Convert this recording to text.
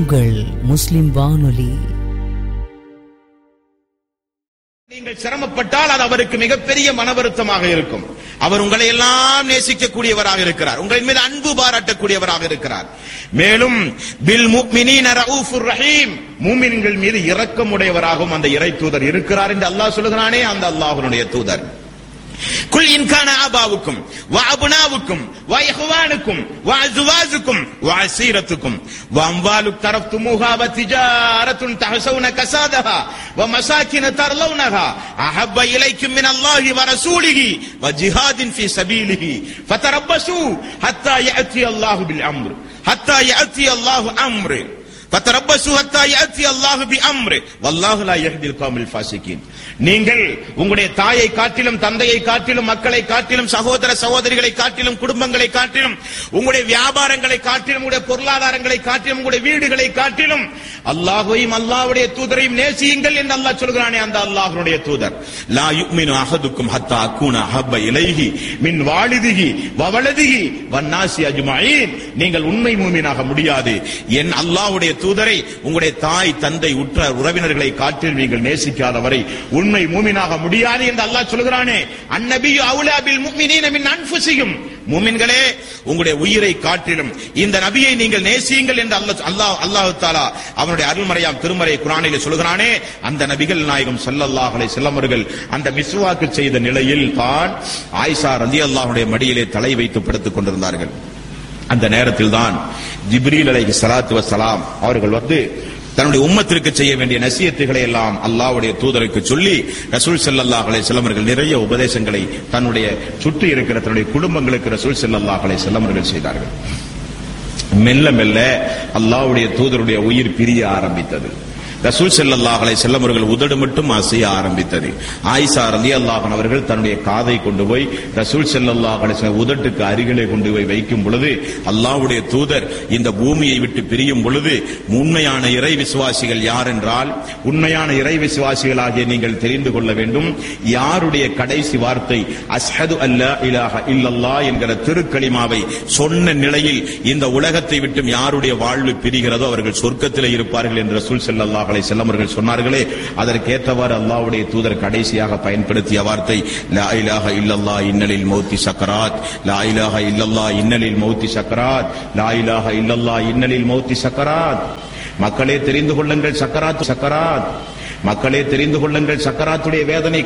உங்கள் முஸ்லிம் வானொலி நீங்கள் சிரமப்பட்டால் அது அவருக்கு மிகப்பெரிய மன வருத்தமாக இருக்கும் அவர் உங்களை எல்லாம் நேசிக்கக்கூடியவராக இருக்கிறார் உங்களின் மீது அன்பு பாராட்டக்கூடியவராக இருக்கிறார் மேலும் பில் முக்மினீன ரவுஃபுர் ரஹீம் மூமின்கள் மீது இரக்கமுடையவராகவும் அந்த இறை தூதர் இருக்கிறார் என்று அல்லாஹ் சொல்லுகிறானே அந்த அல்லாஹ்வுடைய தூதர் குல் இன்கான ஆபாவுக்கும் وأبناؤكم وإخوانكم وأزواجكم وعشيرتكم وأموال اقترفتموها وتجارة تحسون كسادها ومساكن ترضونها أحب إليكم من الله ورسوله وجهاد في سبيله فتربصوا حتى يأتي الله بالأمر حتى يأتي الله أمره فتربصوا حتى يأتي الله بأمره والله لا يهدي القوم الفاسقين நீங்கள் உங்களுடைய தாயை காட்டிலும் தந்தையை காட்டிலும் மக்களை காட்டிலும் சகோதர சகோதரிகளை காட்டிலும் குடும்பங்களை காட்டிலும் உங்களுடைய வியாபாரங்களை காட்டிலும் உங்களுடைய பொருளாதாரங்களை காட்டிலும் உங்களுடைய வீடுகளை காட்டிலும் அல்லாஹையும் அல்லாஹ்வுடைய தூதரையும் நேசியுங்கள் என்று அல்லாஹ் சொல்கிறானே அந்த அல்லாஹ்வுடைய தூதர் லா யுக்மினு அஹதுக்கும் ஹத்தா அக்கூன அஹப்ப இலைஹி மின் வாலிதிஹி வவலதிஹி வன்னாசி அஜ்மஈன் நீங்கள் உண்மை மூமினாக முடியாது என் அல்லாஹ்வுடைய தூதரை உங்களுடைய தாய் தந்தை உற்ற உறவினர்களை காட்டில் நீங்கள் நேசிக்காதவரை உண்மை மூமினாக முடியாது என்று அல்லாஹ் சொல்கிறானே அந்நபியு அவுலா பில் முஃமினீன மின் அன்ஃபுசிஹிம் மூமின்களே உங்களுடைய உயிரை காட்டிலும் இந்த நபியை நீங்கள் நேசியுங்கள் என்று அல்லாஹ் அல்லாஹ் அல்லாஹ் தாலா அவனுடைய அருள்மறையாம் திருமறை குரானிலே சொல்கிறானே அந்த நபிகள் நாயகம் ஸல்லல்லாஹு அலைஹி வஸல்லம் அவர்கள் அந்த மிஸ்வாக்கு செய்த நிலையில் தான் ஆயிஷா ரலியல்லாஹுடைய மடியிலே தலை வைத்து படுத்துக் கொண்டிருந்தார்கள் அந்த நேரத்தில் தான் ஜிப்ரீல் அலைஹி ஸலாத்து வஸலாம் அவர்கள் வந்து தன்னுடைய உம்மத்திற்கு செய்ய வேண்டிய நசியத்துகளை எல்லாம் அல்லாஹ்வுடைய தூதருக்கு சொல்லி ரசூல் ஸல்லல்லாஹு அலைஹி வஸல்லம் அவர்கள் நிறைய உபதேசங்களை தன்னுடைய சுற்றி இருக்கிற தன்னுடைய குடும்பங்களுக்கு ரசூல் ஸல்லல்லாஹு அலைஹி வஸல்லம் அவர்கள் செய்தார்கள் மெல்ல மெல்ல அல்லாஹ்வுடைய தூதருடைய உயிர் பிரிய ஆரம்பித்தது ரசூல் ஸல்லல்லாஹு அலைஹி வஸல்லம் அவர்கள் உதடு மட்டும் அசைய ஆரம்பித்தது ஆயிஷா ரலியல்லாஹு அன்ஹா அவர்கள் தன்னுடைய காதை கொண்டு போய் ரசூல் ஸல்லல்லாஹு அலைஹி வஸல்லம் உதட்டுக்கு அருகிலே கொண்டு போய் வைக்கும் பொழுது அல்லாஹ்வுடைய தூதர் இந்த பூமியை விட்டு பிரியும் பொழுது உண்மையான இறை விசுவாசிகள் யார் என்றால் உண்மையான இறை விசுவாசிகளாகிய நீங்கள் தெரிந்து கொள்ள வேண்டும் யாருடைய கடைசி வார்த்தை அஸ்ஹது அல்லா இலாஹ இல்லல்லாஹ் என்கிற திருக்கலிமாவை சொன்ன நிலையில் இந்த உலகத்தை விட்டும் யாருடைய வாழ்வு பிரிகிறதோ அவர்கள் சொர்க்கத்திலே இருப்பார்கள் என்று ரசூல் ஸல்லல்லாஹு அலைஹி வஸல்லம் அவர்கள் சொன்னார்களே அதற்கேற்றவாறு அல்லாஹ்வுடைய தூதர் கடைசியாக பயன்படுத்திய வார்த்தை லா இலாஹ இல்லல்லாஹ் இன்னலில் மௌத்தி சக்கராத் லா இலாஹ இல்லல்லாஹ் இன்னலில் மௌத்தி சக்கராத் லா இலாஹ இல்லல்லாஹ் இன்னலில் மௌத்தி சக்கராத் மக்களே தெரிந்து கொள்ளுங்கள் சக்கராத் சக்கராத் மக்களே தெரிந்து கொள்ளுங்கள் சக்கராத்துடைய வேதனை